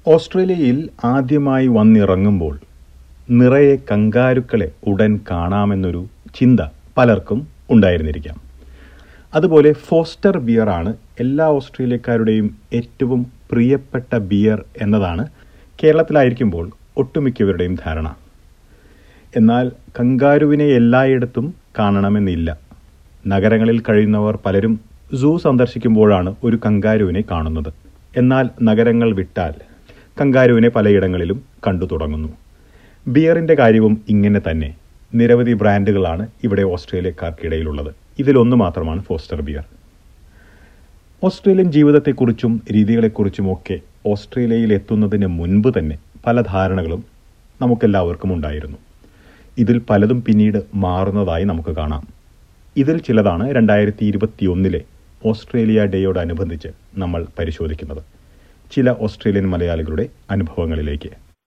ഓസ്ട്രേലിയയിൽ ആദ്യമായി വന്നിറങ്ങുമ്പോൾ നിറയെ കങ്കാരുക്കളെ ഉടൻ കാണാമെന്നൊരു ചിന്ത പലർക്കും ഉണ്ടായിരുന്നിരിക്കാം അതുപോലെ ഫോസ്റ്റർ ബിയറാണ് എല്ലാ ഓസ്ട്രേലിയക്കാരുടെയും ഏറ്റവും പ്രിയപ്പെട്ട ബിയർ എന്നതാണ് കേരളത്തിലായിരിക്കുമ്പോൾ ഒട്ടുമിക്കവരുടെയും ധാരണ എന്നാൽ കങ്കാരുവിനെ എല്ലായിടത്തും കാണണമെന്നില്ല നഗരങ്ങളിൽ കഴിയുന്നവർ പലരും സൂ സന്ദർശിക്കുമ്പോഴാണ് ഒരു കങ്കാരുവിനെ കാണുന്നത് എന്നാൽ നഗരങ്ങൾ വിട്ടാൽ കങ്കാരുവിനെ പലയിടങ്ങളിലും കണ്ടു തുടങ്ങുന്നു ബിയറിന്റെ കാര്യവും ഇങ്ങനെ തന്നെ നിരവധി ബ്രാൻഡുകളാണ് ഇവിടെ ഓസ്ട്രേലിയക്കാർക്കിടയിലുള്ളത് ഇതിലൊന്നു മാത്രമാണ് ഫോസ്റ്റർ ബിയർ ഓസ്ട്രേലിയൻ ജീവിതത്തെക്കുറിച്ചും രീതികളെക്കുറിച്ചുമൊക്കെ ഓസ്ട്രേലിയയിൽ എത്തുന്നതിന് മുൻപ് തന്നെ പല ധാരണകളും നമുക്കെല്ലാവർക്കും ഉണ്ടായിരുന്നു ഇതിൽ പലതും പിന്നീട് മാറുന്നതായി നമുക്ക് കാണാം ഇതിൽ ചിലതാണ് രണ്ടായിരത്തി ഇരുപത്തിയൊന്നിലെ ഓസ്ട്രേലിയ ഡേയോടനുബന്ധിച്ച് നമ്മൾ പരിശോധിക്കുന്നത് ചില ഓസ്ട്രേലിയൻ മലയാളികളുടെ അനുഭവങ്ങളിലേക്ക്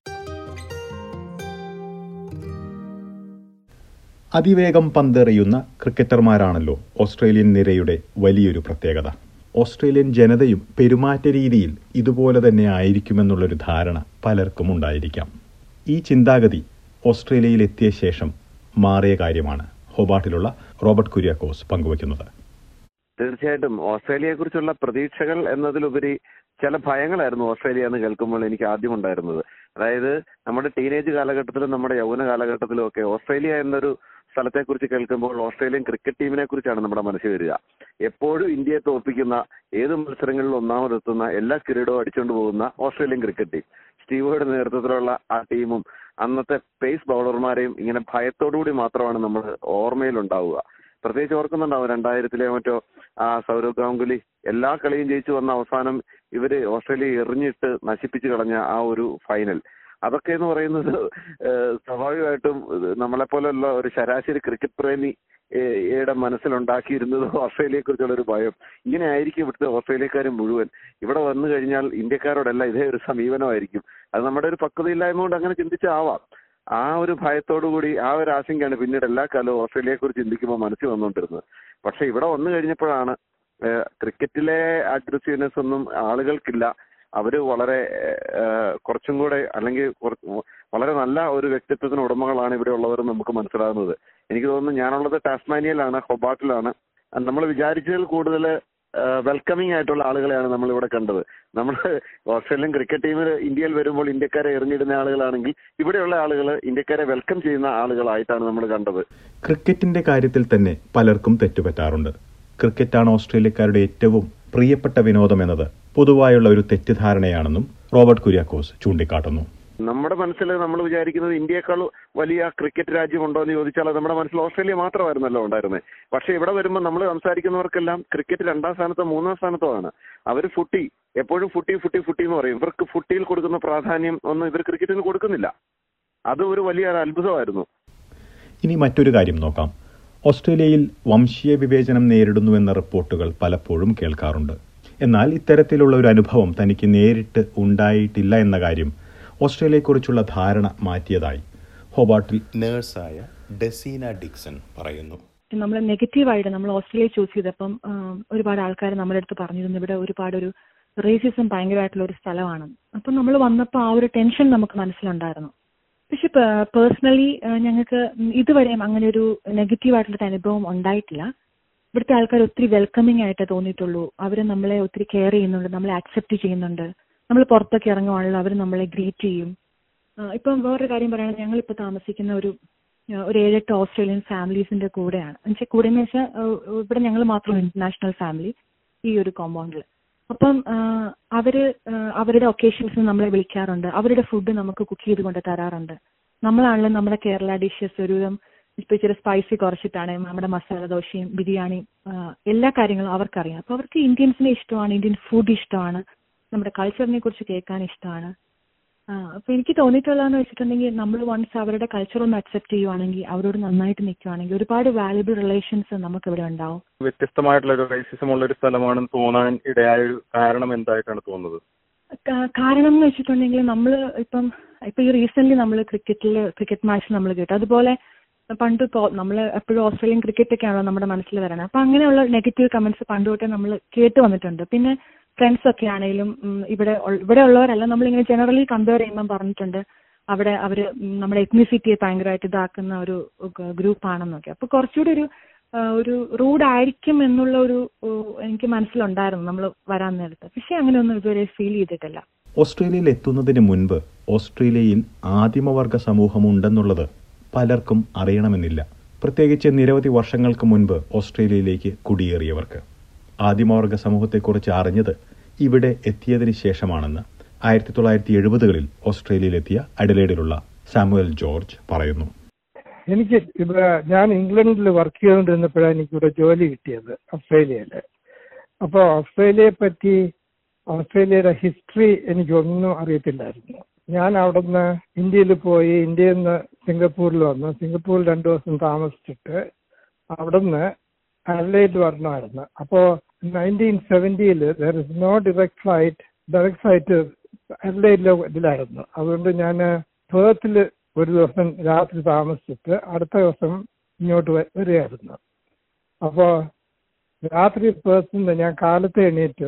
അതിവേഗം പന്തെറിയുന്ന ക്രിക്കറ്റർമാരാണല്ലോ ഓസ്ട്രേലിയൻ നിരയുടെ വലിയൊരു പ്രത്യേകത ഓസ്ട്രേലിയൻ ജനതയും പെരുമാറ്റ രീതിയിൽ ഇതുപോലെ തന്നെ ആയിരിക്കുമെന്നുള്ളൊരു ധാരണ പലർക്കും ഉണ്ടായിരിക്കാം ഈ ചിന്താഗതി ഓസ്ട്രേലിയയിൽ എത്തിയ ശേഷം മാറിയ കാര്യമാണ് ഹോബാട്ടിലുള്ള റോബർട്ട് കുര്യാക്കോസ് പങ്കുവയ്ക്കുന്നത് തീർച്ചയായിട്ടും ഓസ്ട്രേലിയയെ കുറിച്ചുള്ള പ്രതീക്ഷകൾ എന്നതിലുപരി ചില ഭയങ്ങളായിരുന്നു ഓസ്ട്രേലിയ എന്ന് കേൾക്കുമ്പോൾ എനിക്ക് ആദ്യം ഉണ്ടായിരുന്നത് അതായത് നമ്മുടെ ടീനേജ് കാലഘട്ടത്തിലും നമ്മുടെ യൗവന കാലഘട്ടത്തിലും ഒക്കെ ഓസ്ട്രേലിയ എന്നൊരു സ്ഥലത്തെക്കുറിച്ച് കേൾക്കുമ്പോൾ ഓസ്ട്രേലിയൻ ക്രിക്കറ്റ് ടീമിനെ കുറിച്ചാണ് നമ്മുടെ മനസ്സിൽ വരിക എപ്പോഴും ഇന്ത്യയെ തോൽപ്പിക്കുന്ന ഏത് മത്സരങ്ങളിലും ഒന്നാമതെത്തുന്ന എല്ലാ കിരീടവും അടിച്ചുകൊണ്ട് പോകുന്ന ഓസ്ട്രേലിയൻ ക്രിക്കറ്റ് ടീം സ്റ്റീവോയുടെ നേതൃത്വത്തിലുള്ള ആ ടീമും അന്നത്തെ പേസ് ബൗളർമാരെയും ഇങ്ങനെ ഭയത്തോടുകൂടി മാത്രമാണ് നമ്മൾ ഓർമ്മയിൽ ഉണ്ടാവുക പ്രത്യേകിച്ച് ഓർക്കുന്നുണ്ടാവും രണ്ടായിരത്തിലെ മറ്റോ ആ സൗരവ് ഗാംഗുലി എല്ലാ കളിയും ജയിച്ചു വന്ന അവസാനം ഇവര് ഓസ്ട്രേലിയ എറിഞ്ഞിട്ട് നശിപ്പിച്ചു കളഞ്ഞ ആ ഒരു ഫൈനൽ അതൊക്കെ എന്ന് പറയുന്നത് സ്വാഭാവികമായിട്ടും നമ്മളെ പോലെയുള്ള ഒരു ശരാശരി ക്രിക്കറ്റ് പ്രേമി യുടെ മനസ്സിലുണ്ടാക്കിയിരുന്നത് ഓസ്ട്രേലിയയെ കുറിച്ചുള്ള ഒരു ഭയം ഇങ്ങനെ ആയിരിക്കും ഇവിടുത്തെ ഓസ്ട്രേലിയക്കാർ മുഴുവൻ ഇവിടെ വന്നു കഴിഞ്ഞാൽ ഇന്ത്യക്കാരോടല്ല ഇതേ ഒരു സമീപനമായിരിക്കും അത് നമ്മുടെ ഒരു പക്വതയില്ലായ്മ കൊണ്ട് അങ്ങനെ ചിന്തിച്ചാവാം ആ ഒരു ഭയത്തോടു കൂടി ആ ഒരു ആശങ്കയാണ് പിന്നീട് എല്ലാ കാലവും ഓസ്ട്രേലിയയെ കുറിച്ച് ചിന്തിക്കുമ്പോൾ മനസ്സിൽ വന്നുകൊണ്ടിരുന്നത് പക്ഷെ ഇവിടെ വന്നു കഴിഞ്ഞപ്പോഴാണ് ക്രിക്കറ്റിലെ അഗ്രസീവ്നെസ് ഒന്നും ആളുകൾക്കില്ല അവര് വളരെ കുറച്ചും കൂടെ അല്ലെങ്കിൽ വളരെ നല്ല ഒരു വ്യക്തിത്വത്തിന് ഉടമകളാണ് ഇവിടെ ഉള്ളവർ നമുക്ക് മനസ്സിലാകുന്നത് എനിക്ക് തോന്നുന്നു ഞാനുള്ളത് ടാസ്മാനിയയിലാണ് ഹൊബാട്ടിലാണ് നമ്മൾ വിചാരിച്ചതിൽ കൂടുതൽ വെൽക്കമിങ് ആയിട്ടുള്ള ആളുകളെയാണ് നമ്മൾ ഇവിടെ കണ്ടത് നമ്മൾ ഓസ്ട്രേലിയൻ ക്രിക്കറ്റ് ടീമിൽ ഇന്ത്യയിൽ വരുമ്പോൾ ഇന്ത്യക്കാരെ എറിഞ്ഞിടുന്ന ആളുകളാണെങ്കിൽ ഇവിടെയുള്ള ആളുകൾ ഇന്ത്യക്കാരെ വെൽക്കം ചെയ്യുന്ന ആളുകളായിട്ടാണ് നമ്മൾ കണ്ടത് ക്രിക്കറ്റിന്റെ കാര്യത്തിൽ തന്നെ പലർക്കും തെറ്റുപറ്റാറുണ്ട് ക്രിക്കറ്റാണ് ഓസ്ട്രേലിയക്കാരുടെ ഏറ്റവും പ്രിയപ്പെട്ട വിനോദം എന്നത് പൊതുവായുള്ള ഒരു തെറ്റിദ്ധാരണയാണെന്നും റോബർട്ട് കുര്യാക്കോസ് ചൂണ്ടിക്കാട്ടുന്നു നമ്മുടെ മനസ്സിൽ നമ്മൾ വിചാരിക്കുന്നത് ഇന്ത്യയെക്കാൾ വലിയ ക്രിക്കറ്റ് രാജ്യമുണ്ടോ എന്ന് ചോദിച്ചാൽ നമ്മുടെ മനസ്സിൽ ഓസ്ട്രേലിയ മാത്രമായിരുന്നല്ലോ ഉണ്ടായിരുന്നത് പക്ഷെ ഇവിടെ വരുമ്പോൾ നമ്മൾ സംസാരിക്കുന്നവർക്കെല്ലാം ക്രിക്കറ്റ് രണ്ടാം സ്ഥാനത്തോ മൂന്നാം സ്ഥാനത്തോ ആണ് അവർ ഫുട്ടി എപ്പോഴും ഫുട്ടി ഫുട്ടി ഫുട്ടി എന്ന് പറയും ഇവർക്ക് ഫുട്ടിയിൽ കൊടുക്കുന്ന പ്രാധാന്യം ഒന്നും ഇവർ ക്രിക്കറ്റിന് കൊടുക്കുന്നില്ല അത് ഒരു വലിയ അത്ഭുതമായിരുന്നു ഇനി മറ്റൊരു കാര്യം നോക്കാം ഓസ്ട്രേലിയയിൽ വംശീയ വിവേചനം നേരിടുന്നുവെന്ന റിപ്പോർട്ടുകൾ പലപ്പോഴും കേൾക്കാറുണ്ട് എന്നാൽ ഇത്തരത്തിലുള്ള ഒരു അനുഭവം തനിക്ക് നേരിട്ട് ഉണ്ടായിട്ടില്ല എന്ന കാര്യം ഓസ്ട്രേലിയയെക്കുറിച്ചുള്ള ധാരണ മാറ്റിയതായി ഹോബാട്ടിൽ നേഴ്സായ ഡെസീന ഡിക്സൺ പറയുന്നു നമ്മൾ നെഗറ്റീവായിട്ട് നമ്മൾ ഓസ്ട്രേലിയ ചൂസ് ചെയ്തപ്പം ഒരുപാട് ആൾക്കാർ നമ്മുടെ അടുത്ത് പറഞ്ഞിരുന്നു ഇവിടെ ഒരുപാട് ഒരു റേസിസം ഭയങ്കരമായിട്ടുള്ള ഒരു സ്ഥലമാണ് അപ്പം നമ്മൾ വന്നപ്പോൾ ആ ഒരു ടെൻഷൻ നമുക്ക് മനസ്സിലുണ്ടായിരുന്നു പക്ഷെ പേഴ്സണലി ഞങ്ങൾക്ക് ഇതുവരെയും അങ്ങനെ ഒരു നെഗറ്റീവായിട്ടുള്ള അനുഭവം ഉണ്ടായിട്ടില്ല ഇവിടുത്തെ ആൾക്കാർ ഒത്തിരി വെൽക്കമിങ് ആയിട്ട് തോന്നിയിട്ടുള്ളൂ അവർ നമ്മളെ ഒത്തിരി കെയർ ചെയ്യുന്നുണ്ട് നമ്മളെ അക്സെപ്റ്റ് ചെയ്യുന്നുണ്ട് നമ്മൾ പുറത്തൊക്കെ ഇറങ്ങുവാണല്ലോ അവർ നമ്മളെ ഗ്രീറ്റ് ചെയ്യും ഇപ്പം വേറൊരു കാര്യം പറയുകയാണെങ്കിൽ ഞങ്ങൾ ഇപ്പോൾ താമസിക്കുന്ന ഒരു ഒരു ഏഴെട്ട് ഓസ്ട്രേലിയൻ ഫാമിലീസിന്റെ കൂടെയാണ് എന്നുവെച്ചാൽ കൂടെ എന്ന് വെച്ചാൽ ഇവിടെ ഞങ്ങൾ മാത്രം ഇന്റർനാഷണൽ ഫാമിലി ഈ ഒരു കോമ്പൗണ്ടിൽ അപ്പം അവര് അവരുടെ ഒക്കേഷൻസിന് നമ്മളെ വിളിക്കാറുണ്ട് അവരുടെ ഫുഡ് നമുക്ക് കുക്ക് ചെയ്ത് കൊണ്ട് തരാറുണ്ട് നമ്മളാണെങ്കിലും നമ്മുടെ കേരള ഡിഷസ് ഒരുവിധം ഇപ്പൊ ഇച്ചിരി സ്പൈസി കുറച്ചിട്ടാണ് നമ്മുടെ മസാല ദോശയും ബിരിയാണിയും എല്ലാ കാര്യങ്ങളും അവർക്കറിയാം അപ്പൊ അവർക്ക് ഇന്ത്യൻസിനെ ഇഷ്ടമാണ് ഇന്ത്യൻ ഫുഡ് ഇഷ്ടമാണ് നമ്മുടെ കൾച്ചറിനെ കുറിച്ച് കേൾക്കാൻ ഇഷ്ടമാണ് അപ്പൊ എനിക്ക് തോന്നിയിട്ടുള്ളതെന്ന് വെച്ചിട്ടുണ്ടെങ്കിൽ നമ്മൾ വൺസ് അവരുടെ കൾച്ചർ ഒന്ന് അക്സെപ്റ്റ് ചെയ്യുവാണെങ്കിൽ അവരോട് നന്നായിട്ട് നിൽക്കുവാണെങ്കിൽ ഒരുപാട് വാല്യുബിൾ റിലേഷൻസ് നമുക്ക് ഇവിടെ ഉണ്ടാവും വ്യത്യസ്തമായിട്ടുള്ള ഒരു റേസിസം ഉള്ള ഒരു സ്ഥലമാണെന്ന് തോന്നാൻ ഇടയായ ഒരു കാരണം എന്തായിട്ടാണ് തോന്നുന്നത് കാരണം എന്ന് വെച്ചിട്ടുണ്ടെങ്കിൽ നമ്മൾ ഇപ്പം ഇപ്പൊ ഈ റീസെന്റ് നമ്മൾ ക്രിക്കറ്റിൽ ക്രിക്കറ്റ് മാച്ച് നമ്മൾ കേട്ടു അതുപോലെ പണ്ട് നമ്മൾ എപ്പോഴും ഓസ്ട്രേലിയൻ ക്രിക്കറ്റ് ഒക്കെയാണല്ലോ നമ്മുടെ മനസ്സിൽ വരണത് അപ്പൊ അങ്ങനെയുള്ള നെഗറ്റീവ് കമന്റ്സ് പണ്ട് തൊട്ടേ നമ്മൾ കേട്ട് വന്നിട്ടുണ്ട് പിന്നെ ഫ്രണ്ട്സ് ഒക്കെ ആണെങ്കിലും ഉം, ഇവിടെ ഉൾ- ഇവിടെ ഉള്ളവരല്ല നമ്മളിങ്ങനെ ജനറലി കമ്പയർ ചെയ്യുമ്പോൾ പറഞ്ഞിട്ടുണ്ട് അവിടെ അവര് ഉം, നമ്മുടെ എത്നിസിറ്റിയെ ഭയങ്കരമായിട്ട് ഇതാക്കുന്ന ഒരു ഗ്രൂപ്പ് ആണെന്നൊക്കെ അപ്പൊ കുറച്ചുകൂടി ഒരു ആ, ഒരു റൂഡ് ആയിരിക്കും എന്നുള്ള ഒരു ഓ, എനിക്ക് മനസ്സിലുണ്ടായിരുന്നു നമ്മൾ വരാൻ നേരത്ത് പക്ഷെ അങ്ങനെയൊന്നും ഇതുവരെ ഫീൽ ചെയ്തിട്ടില്ല ഓസ്ട്രേലിയയിൽ എത്തുന്നതിന് മുൻപ് ഓസ്ട്രേലിയയിൽ ആദിമവർഗ സമൂഹമുണ്ടെന്നുള്ളത് പലർക്കും അറിയണമെന്നില്ല പ്രത്യേകിച്ച് നിരവധി വർഷങ്ങൾക്ക് മുൻപ് ഓസ്ട്രേലിയയിലേക്ക് കുടിയേറിയവർക്ക് ആദിമവർഗ സമൂഹത്തെക്കുറിച്ച് അറിഞ്ഞത് ഇവിടെ എത്തിയതിന് ശേഷമാണെന്ന് ആയിരത്തി തൊള്ളായിരത്തി എഴുപതുകളിൽ ഓസ്ട്രേലിയയിലെത്തിയ അഡലേഡിലുള്ള സാമുവൽ ജോർജ് പറയുന്നു എനിക്ക് ഇവിടെ ഞാൻ ഇംഗ്ലണ്ടിൽ വർക്ക് ചെയ്തുകൊണ്ടിരുന്നപ്പോഴാണ് എനിക്കിവിടെ ജോലി കിട്ടിയത് ഓസ്ട്രേലിയയില് അപ്പോൾ ഓസ്ട്രേലിയയെ പറ്റി ഓസ്ട്രേലിയയുടെ ഹിസ്റ്ററി എനിക്കൊന്നും അറിയത്തില്ലായിരുന്നു ഞാൻ അവിടുന്ന് ഇന്ത്യയിൽ പോയി ഇന്ത്യയിൽ നിന്ന് സിംഗപ്പൂരിൽ വന്നു സിംഗപ്പൂരിൽ രണ്ടു ദിവസം താമസിച്ചിട്ട് അവിടുന്ന് അഡലൈഡ് വരണമായിരുന്നു അപ്പോ നയൻറ്റീൻ സെവൻറ്റിയിൽ there is no direct flight direct flight അഡലൈഡിലെ ഇതിലായിരുന്നു അതുകൊണ്ട് ഞാൻ പേർത്തിൽ ഒരു ദിവസം രാത്രി താമസിച്ചിട്ട് അടുത്ത ദിവസം ഇങ്ങോട്ട് വ- വരികയായിരുന്നു അപ്പോ രാത്രി പേഴ്സിന്ന് ഞാൻ കാലത്ത് എണീറ്റ്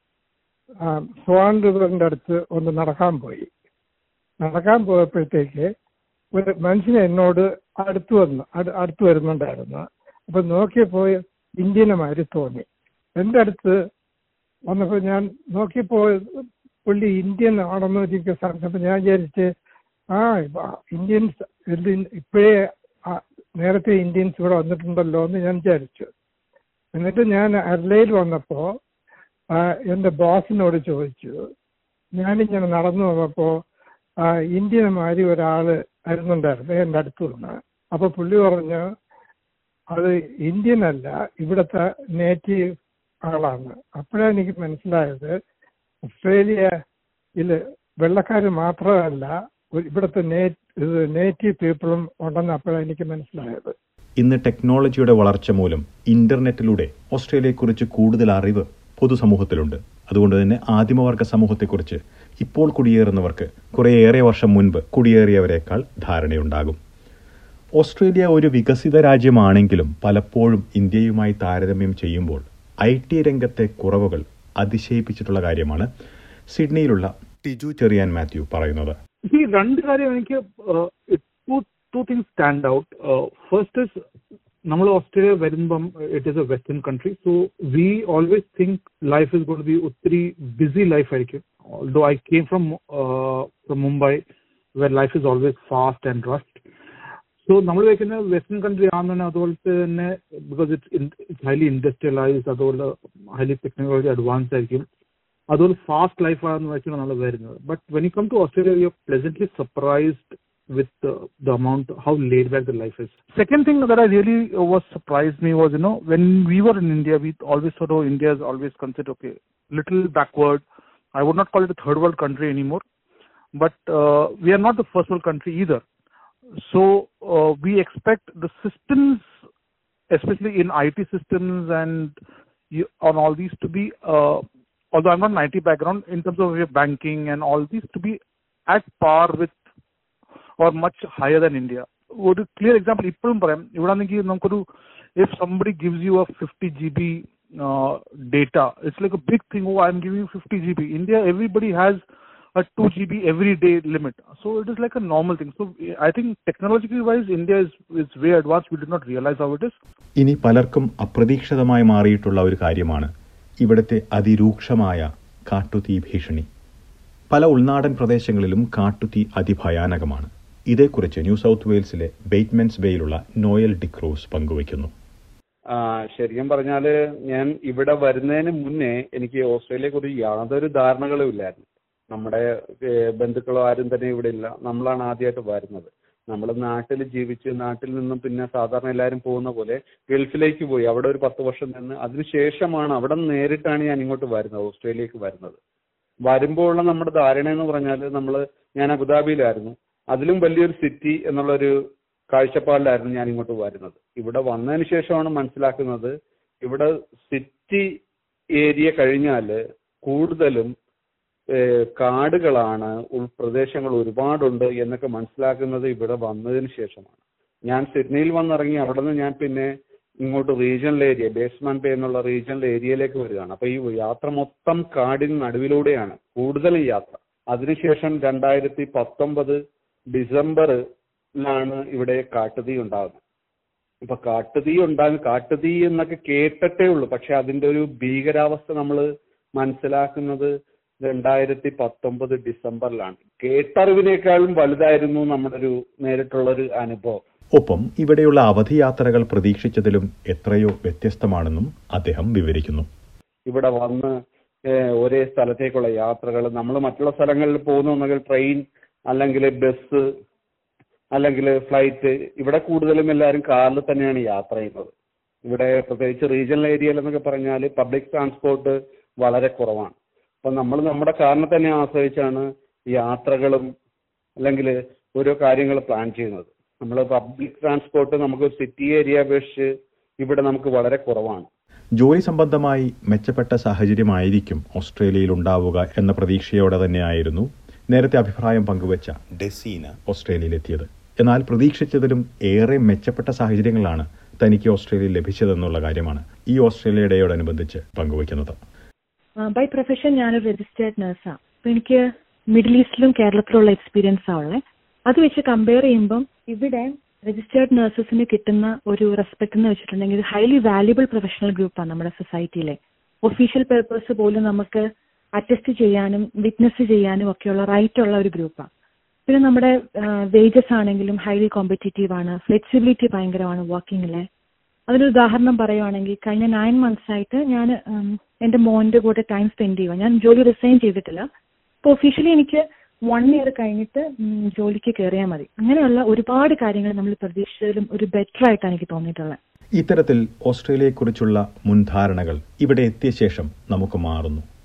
ആ, സ്വാൻ റിവറിന്റെ അടുത്ത് ഒന്ന് നടക്കാൻ പോയി നടക്കാൻ പോയപ്പോഴത്തേക്ക് ഒരു മനുഷ്യൻ എന്നോട് അടുത്ത് വന്നു അട്- അടുത്ത് വരുന്നുണ്ടായിരുന്നു അപ്പൊ നോക്കിയപ്പോ ഇന്ത്യനുമാതിരി തോന്നി എന്റെ അടുത്ത് വന്നപ്പോ ഞാൻ നോക്കിയപ്പോ പുള്ളി ഇന്ത്യൻ ആണെന്ന് എനിക്ക് അപ്പൊ ഞാൻ വിചാരിച്ച് ആ ഇപ്പ ഇന്ത്യൻസ് എന്ത് ഇപ്പോഴേ ആ, നേരത്തെ ഇന്ത്യൻസ് ഇവിടെ വന്നിട്ടുണ്ടല്ലോ എന്ന് ഞാൻ വിചാരിച്ചു എന്നിട്ട് ഞാൻ അർലയിൽ വന്നപ്പോ ആ, എന്റെ ബോസിനോട് ചോദിച്ചു ഞാനിങ്ങനെ നടന്നു വന്നപ്പോ ആ, ഇന്ത്യന്മാരി ഒരാള് വരുന്നുണ്ടായിരുന്നു എന്റെ അടുത്ത് നിന്ന് അപ്പൊ പുള്ളി പറഞ്ഞു അത് ഇന്ത്യൻ അല്ല ഇവിടുത്തെ നേറ്റീവ് ആളാണ് അപ്പോഴാണ് എനിക്ക് മനസ്സിലായത് ഓസ്ട്രേലിയയില് വെള്ളക്കാര് മാത്രമല്ല ഒരു- ഇവിടുത്തെ നേറ്റീവ് പീപ്പിളും ഉണ്ടെന്ന് അപ്പോഴാണ് എനിക്ക് മനസ്സിലായത് ഇന്ന് ടെക്നോളജിയുടെ വളർച്ച മൂലം ഇന്റർനെറ്റിലൂടെ ഓസ്ട്രേലിയയെക്കുറിച്ച് കൂടുതൽ അറിവ് പൊതുസമൂഹത്തിലുണ്ട് അതുകൊണ്ട് തന്നെ ആദിമവർഗ സമൂഹത്തെക്കുറിച്ച് ഇപ്പോൾ കുടിയേറുന്നവർക്ക് കുറേയേറെ വർഷം മുൻപ് കുടിയേറിയവരെക്കാൾ ധാരണയുണ്ടാകും ഓസ്ട്രേലിയ ഒരു വികസിത രാജ്യമാണെങ്കിലും പലപ്പോഴും ഇന്ത്യയുമായി താരതമ്യം ചെയ്യുമ്പോൾ ഐ ടി രംഗത്തെ കുറവുകൾ അതിശയിപ്പിച്ചിട്ടുള്ള കാര്യമാണ് സിഡ്നിയിലുള്ള ടിജു ചെറിയാൻ മാത്യു പറയുന്നത് ഈ രണ്ട് കാര്യം എനിക്ക് two two things stand out first is നമ്മൾ ഓസ്ട്രേലിയ വരുമ്പം it is a western country so we always think life is gonna be ഒത്തിരി ബിസി ലൈഫ് ആയിരിക്കും although I came from from Mumbai where life is always fast and rush so നമ്മൾ വെക്കുന്ന western country ആണെന്ന് അതുപോലത്തെ തന്നെ because it's it's highly industrialised അതുപോലെ highly technology advance ആയിരിക്കും അതുപോലെ ഫാസ്റ്റ് ലൈഫ് ആണെന്ന് വെച്ചാണ് നമ്മൾ വരുന്നത് but when you come to Australia you pleasantly surprised with the amount how laid back the life is. Second thing that I really uh, was surprised me was, you know, when we were in India, we always thought, oh, India is always considered, okay, little backward. I would not call it a third world country anymore. But uh, we are not the first world country either. So uh, we expect the systems, especially in IT systems and you, on all these to be, uh, although I'm not an IT background, in terms of your banking and all these to be at par with or much higher than India. ഒരു clear example ഇപ്പോഴും പറയാം ഇവിടെ ആണെങ്കിൽ നമുക്കൊരു if somebody gives you a fifty G B data it's like a big thing oh I'm giving you fifty G B India everybody has a 2 GB every day limit. So it is like a normal thing. So I think technologically wise, India is, is way advanced. We did not realize how it is. ഇനി പലർക്കും അപ്രതീക്ഷിതമായി മാറിയിട്ടുള്ള ഒരു കാര്യമാണ് ഇവിടുത്തെ അതിരൂക്ഷമായ കാട്ടുതീ ഭീഷണി പല ഉൾനാടൻ പ്രദേശങ്ങളിലും കാട്ടുതീ അതിഭയാനകമാണ് ഇതേക്കുറിച്ച് ന്യൂ സൗത്ത് വെയിൽസിലെ ബെയ്റ്റ്മെൻസ് ബേയിലുള്ള നോയൽ ഡിക്രൂസ് പങ്കുവയ്ക്കുന്നു ആ, ശരിക്കും പറഞ്ഞാല് ഞാൻ ഇവിടെ വരുന്നതിന് മുന്നേ എനിക്ക് ഓസ്ട്രേലിയയെ കുറിച്ച് യാതൊരു ധാരണകളും ഇല്ലായിരുന്നു നമ്മുടെ ഏഹ്, ബന്ധുക്കളോ ആരും തന്നെ ഇവിടെ ഇല്ല നമ്മളാണ് ആദ്യമായിട്ട് വരുന്നത് നമ്മൾ നാട്ടിൽ ജീവിച്ച് നാട്ടിൽ നിന്നും പിന്നെ സാധാരണ എല്ലാവരും പോകുന്ന പോലെ ഗൾഫിലേക്ക് പോയി അവിടെ ഒരു പത്ത് വർഷം നിന്ന് അതിനുശേഷമാണ് അവിടെ നിന്ന് നേരിട്ടാണ് ഞാൻ ഇങ്ങോട്ട് വരുന്നത് ഓസ്ട്രേലിയക്ക് വരുന്നത് വരുമ്പോഴുള്ള നമ്മുടെ ധാരണ എന്ന് പറഞ്ഞാൽ നമ്മൾ ഞാൻ അബുദാബിയിലായിരുന്നു അതിലും വലിയൊരു സിറ്റി എന്നുള്ളൊരു കാഴ്ചപ്പാടിലായിരുന്നു ഞാൻ ഇങ്ങോട്ട് വരുന്നത് ഇവിടെ വന്നതിന് ശേഷമാണ് മനസ്സിലാക്കുന്നത് ഇവിടെ സിറ്റി ഏരിയ കഴിഞ്ഞാൽ കൂടുതലും ഏഹ്, കാടുകളാണ് ഉൾപ്രദേശങ്ങൾ ഒരുപാടുണ്ട് എന്നൊക്കെ മനസ്സിലാക്കുന്നത് ഇവിടെ വന്നതിന് ശേഷമാണ് ഞാൻ സിഡ്നിയിൽ വന്നിറങ്ങി അവിടെ നിന്ന് ഞാൻ പിന്നെ ഇങ്ങോട്ട് റീജിയണൽ ഏരിയ ബേസ്മാൻ പേ എന്നുള്ള റീജിയണൽ ഏരിയയിലേക്ക് വരികയാണ് അപ്പൊ ഈ യാത്ര മൊത്തം കാടിന് നടുവിലൂടെയാണ് കൂടുതൽ യാത്ര അതിനുശേഷം രണ്ടായിരത്തി പത്തൊമ്പത് ഡിസംബറിലാണ് ഇവിടെ കാട്ടുതീ ഉണ്ടാകുന്നത് ഇപ്പൊ കാട്ടുതീ ഉണ്ടാകും കാട്ടുതീ എന്നൊക്കെ കേട്ടിട്ടേ ഉള്ളൂ പക്ഷെ അതിന്റെ ഒരു ഭീകരാവസ്ഥ നമ്മൾ മനസ്സിലാക്കുന്നത് രണ്ടായിരത്തി പത്തൊമ്പത് ഡിസംബറിലാണ് കേട്ടറിവിനേക്കാളും വലുതായിരുന്നു നമ്മുടെ ഒരു നേരിട്ടുള്ള ഒരു അനുഭവം ഒപ്പം ഇവിടെയുള്ള അവധി യാത്രകൾ പ്രതീക്ഷിച്ചതിലും എത്രയോ വ്യത്യസ്തമാണെന്നും അദ്ദേഹം വിവരിക്കുന്നു ഇവിടെ വന്ന് ഏഹ്, ഒരേ സ്ഥലത്തേക്കുള്ള യാത്രകൾ നമ്മൾ മറ്റുള്ള സ്ഥലങ്ങളിൽ പോകുന്നുണ്ടെങ്കിൽ ട്രെയിൻ അല്ലെങ്കിൽ ബസ് അല്ലെങ്കിൽ ഫ്ലൈറ്റ് ഇവിടെ കൂടുതലും എല്ലാവരും കാറിൽ തന്നെയാണ് യാത്ര ചെയ്യുന്നത് ഇവിടെ പ്രത്യേകിച്ച് റീജിയണൽ ഏരിയയിൽ എന്നൊക്കെ പറഞ്ഞാൽ പബ്ലിക് ട്രാൻസ്പോർട്ട് വളരെ കുറവാണ് അപ്പം നമ്മൾ നമ്മുടെ കാറിനെ തന്നെ ആശ്രയിച്ചാണ് യാത്രകളും അല്ലെങ്കിൽ ഓരോ കാര്യങ്ങൾ പ്ലാൻ ചെയ്യുന്നത് നമ്മൾ പബ്ലിക് ട്രാൻസ്പോർട്ട് നമുക്ക് സിറ്റി ഏരിയ അപേക്ഷിച്ച് ഇവിടെ നമുക്ക് വളരെ കുറവാണ് ജോലി സംബന്ധമായി മെച്ചപ്പെട്ട സാഹചര്യമായിരിക്കും ഓസ്ട്രേലിയയിൽ ഉണ്ടാവുക എന്ന പ്രതീക്ഷയോടെ തന്നെയായിരുന്നു നേരത്തെ അഭിപ്രായം പങ്കുവച്ച ഡെസീന ഓസ്ട്രേലിയയിലെത്തിയത് എന്നാൽ പ്രതീക്ഷിച്ചതിലും ഏറെ മെച്ചപ്പെട്ട സാഹചര്യങ്ങളാണ് തനിക്ക് ഓസ്ട്രേലിയയിൽ ലഭിച്ചതെന്നുള്ള കാര്യമാണ് ഈ ഓസ്ട്രേലിയ ഡേയോടനുബന്ധിച്ച് പങ്കുവയ്ക്കുന്നത് ബൈ പ്രൊഫഷൻ ഞാനൊരു രജിസ്റ്റേർഡ് നഴ്സാണ് അപ്പൊ എനിക്ക് മിഡിൽ ഈസ്റ്റിലും കേരളത്തിലുള്ള എക്സ്പീരിയൻസ് ഉള്ളത് അത് വെച്ച് കമ്പയർ ചെയ്യുമ്പം ഇവിടെ രജിസ്റ്റേർഡ് നഴ്സസിന് കിട്ടുന്ന ഒരു റെസ്പെക്ട് എന്ന് വെച്ചിട്ടുണ്ടെങ്കിൽ ഹൈലി വാല്യുബിൾ പ്രൊഫഷണൽ ഗ്രൂപ്പാണ് നമ്മുടെ സൊസൈറ്റിയിലെ ഒഫീഷ്യൽ പേപ്പേഴ്സ് പോലും നമുക്ക് അറ്റസ്റ്റ് ചെയ്യാനും വിറ്റ്നസ് ചെയ്യാനും ഒക്കെയുള്ള റൈറ്റ് ഉള്ള ഒരു ഗ്രൂപ്പാണ് പിന്നെ നമ്മുടെ വേജസ് ആണെങ്കിലും ഹൈലി കോമ്പറ്റീറ്റീവ് ആണ് ഫ്ലെക്സിബിലിറ്റി ഭയങ്കരമാണ് വർക്കിങ്ങിലെ അതിനൊരു ഉദാഹരണം പറയുവാണെങ്കിൽ കഴിഞ്ഞ നയൻ മന്ത്സ് ആയിട്ട് ഞാൻ എന്റെ മോന്റെ കൂടെ ടൈം സ്പെൻഡ് ചെയ്യുക ഞാൻ ജോലി റിസൈൻ ചെയ്തിട്ടില്ല അപ്പോൾ ഒഫീഷ്യലി എനിക്ക് വൺ ഇയർ കഴിഞ്ഞിട്ട് ഉം, ജോലിക്ക് കയറിയാൽ മതി അങ്ങനെയുള്ള ഒരുപാട് കാര്യങ്ങൾ നമ്മൾ പ്രതീക്ഷിച്ചതിലും ഒരു ബെറ്റർ ആയിട്ടാണ് എനിക്ക് തോന്നിയിട്ടുള്ളത് ഇത്തരത്തിൽ ഓസ്ട്രേലിയയെക്കുറിച്ചുള്ള മുൻധാരണകൾ ഇവിടെ എത്തിയ ശേഷം നമുക്ക് മാറുന്നു